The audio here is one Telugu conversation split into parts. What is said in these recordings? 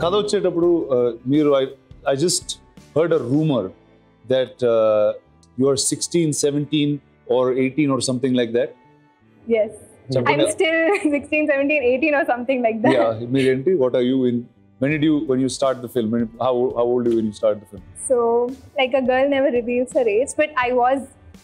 కథ వచ్చేటప్పుడు uh, మీరు I I just heard a rumour that you are sixteen seventeen or eighteen or something like that Yes. I'm చెప్పండి still 16, 17, 18 or something like that. yeah మీరేంటి what are you in when did you when you start the film when, how, how old are you when you start the film So, like a girl never reveals her age, but I was,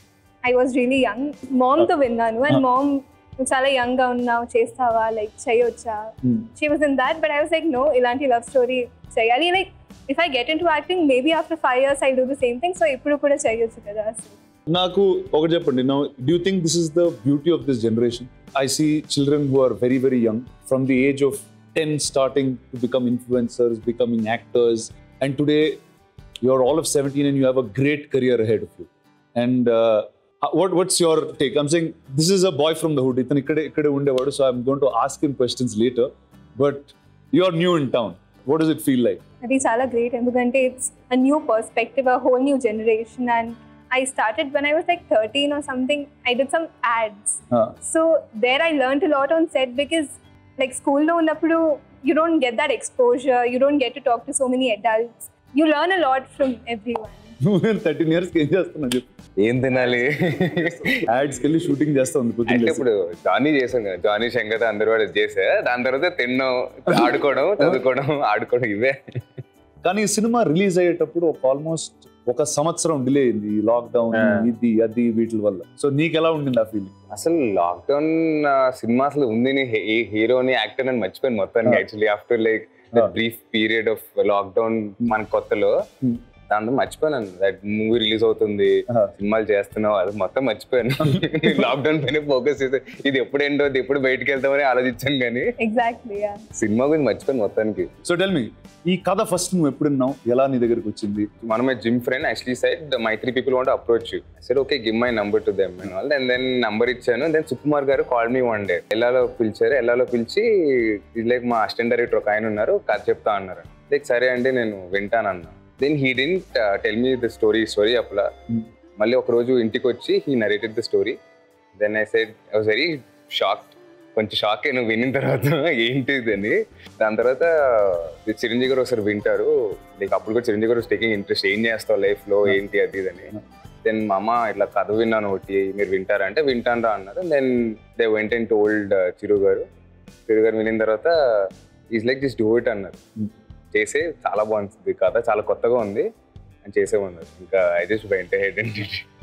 I was really young. Mom తో విన్నాను and Uh. mom నువ్వు చాలా యంగ్ గా ఉన్నావు చేస్తావా లైక్ చేయొచ్చా she was in that but I was like no ఇలాంటి లవ్ స్టోరీ చేయాలి like if I get in to acting maybe after five years I do the same thing so ఇప్పుడు కూడా చేయొచ్చు కదా నాకు ఒకటి చెప్పండి now do think this is the beauty of this generation I see children who are very very young from the age of ten starting to become influencers becoming actors and today you are all of seventeen and you have a great career ahead of you and what what's your take i'm saying this is a boy from the hood ఇతను ఇక్కడే ఇక్కడే ఉండేవాడు so i'm going to ask him questions later but you are new in town what does it feel like అది చాలా గ్రేట్ ఎందుకంటే it's a new perspective a whole new generation and I started when I was like thirteen or something I did some ads Huh. So there I learn to lot on set because like స్కూల్లో ఉన్నప్పుడు you don't get that exposure you don't get to talk to so many adults you learn a lot from everyone నువ్వు థర్టీన్ ఇయర్స్ ఏం చేస్తున్నావు చెప్పు ఏం తినాలి యాడ్స్కి వెళ్ళి షూటింగ్ చేస్తా ఉంది అంటే పొద్దున్న ఇప్పుడు జానీ చేసాం కదా జానీ శంకర్ అందరు కూడా చేసా దాని తర్వాత తిన్నాం ఆడుకోవడం చదువుకోవడం ఆడుకోవడం ఇవే కానీ ఈ సినిమా రిలీజ్ అయ్యేటప్పుడు ఒక ఆల్మోస్ట్ ఒక సంవత్సరం డిలే అయింది లాక్డౌన్ ఆ. ఇది అది వీటి వల్ల సో నీకు ఎలా ఉండింది ఆ ఫీలింగ్ అసలు లాక్డౌన్ సినిమా అసలు ఉంది నీ హీ- ఈ హీరోని యాక్టర్ అని మర్చిపోయాను మొత్తానికి Ah. Actually after like Ah. Brief period of lockdown మన కొత్తలో Hmm. దాంతో మర్చిపోయాను దట్ మూవీ రిలీజ్ అవుతుంది Ah. సినిమాలు చేస్తున్నావు అది మొత్తం మర్చిపోయాను లాక్డౌన్ పైన ఫోకస్ చేస్తే ఇది ఎప్పుడు ఎండ్ అవుతుంది ఎప్పుడు బయటకు వెళ్తామని ఆలోచించాను కానీ ఎగ్జాక్ట్లీ సినిమా గురించి మర్చిపోయాను మొత్తానికి సో టెల్ మీ ఈ కథ ఫస్ట్ నువ్వు ఎప్పుడు విన్నావు ఎలా నీ దగ్గరికి వచ్చింది మనమే gym friend actually said my three people want approach you సరే okay give my number to them and all and then number ఇచ్చాను then Sukumar garu call me one day ఎల్లాలో పిలిచారు ఎల్లాలో పిలిచి ఇది లైక్ మా అసిస్టెంట్ డైరెక్టర్ ఒక ఆయన ఉన్నారు కథ చెప్తా అన్నారు లైక్ సరే అండి నేను వింటానన్నా then he didn't tell me the story story అప్లా Hmm. మళ్ళీ ఒక రోజు ఇంటికి వచ్చి he narrated the story then I said I was very shock కొంచెం షాక్ నువ్వు వినిన తర్వాత ఏంటి ఇది అని దాని తర్వాత ఇది చిరంజీవి గారు ఒకసారి వింటారు లైక్ అప్పుడు కూడా చిరంజీవి గారు టేకింగ్ ఇంట్రెస్ట్ ఏం చేస్తావు లైఫ్ లో ఏంటి అది ఇది అని దెన్ మా అమ్మ ఇట్లా కథ విన్నాను ఒకటి మీరు వింటారా అంటే వింటాను రా అన్నారు then they went and told Chiru garu Chiru garu వినిన తర్వాత is like this do it అన్నారు Hmm. చేసే చాలా బాగుంది కథ చాలా కొత్తగా ఉంది అని చేసేమన్నారు ఇంకా I just went ahead and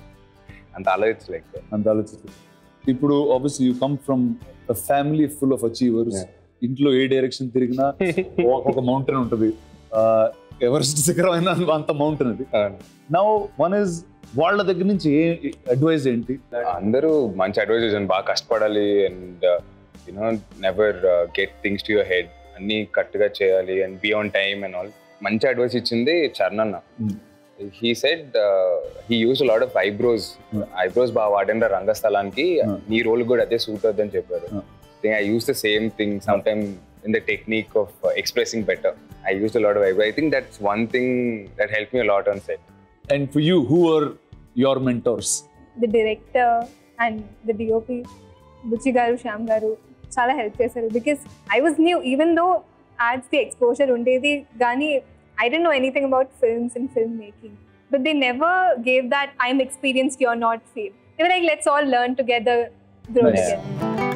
అంత ఆలోచించు లైక్ అంత ఆలోచిస్తుంది ఇప్పుడు obviously you come from family full of achievers Yeah. ఇంట్లో ఏ డైరెక్షన్ తిరిగినా ఒక- ఒక మౌంటైన్ ఉంటుంది ఎవరెస్ట్ శిఖరం అయినా అంత మౌంటైన్ అది నౌ వన్ ఇస్ వాళ్ళ దగ్గర నుంచి ఏ అడ్వైజ్ ఏంటి అందరూ మంచి అడ్వైజ్ చేశాను బాగా కష్టపడాలి and you know never get things to your head అన్ని కరెక్ట్గా చేయాలి and be on time and all మంచి అడ్వైస్ ఇచ్చింది చరణ్ అన్న Hmm. He said he uses lot of eyebrows Hmm. Eyebrows బాగా వాడిన రంగస్థలానికి Hmm. నీ రోల్ కూడా అదే సూట్ అవుతుందని చెప్పారు Hmm. I use the same thing some time in the technique of expressing better I use lot of eyebrow I think that's one thing that help me lot on set and for you who are your mentors the director and the DOP Buchi garu Shyam garu చాలా హెల్ప్ చేశారు because I was new even though ads the exposure ఉండేది కానీ I didn't know anything about films and film making but they never gave that I'm experienced your not feel like let's all learn together grow Nice. Together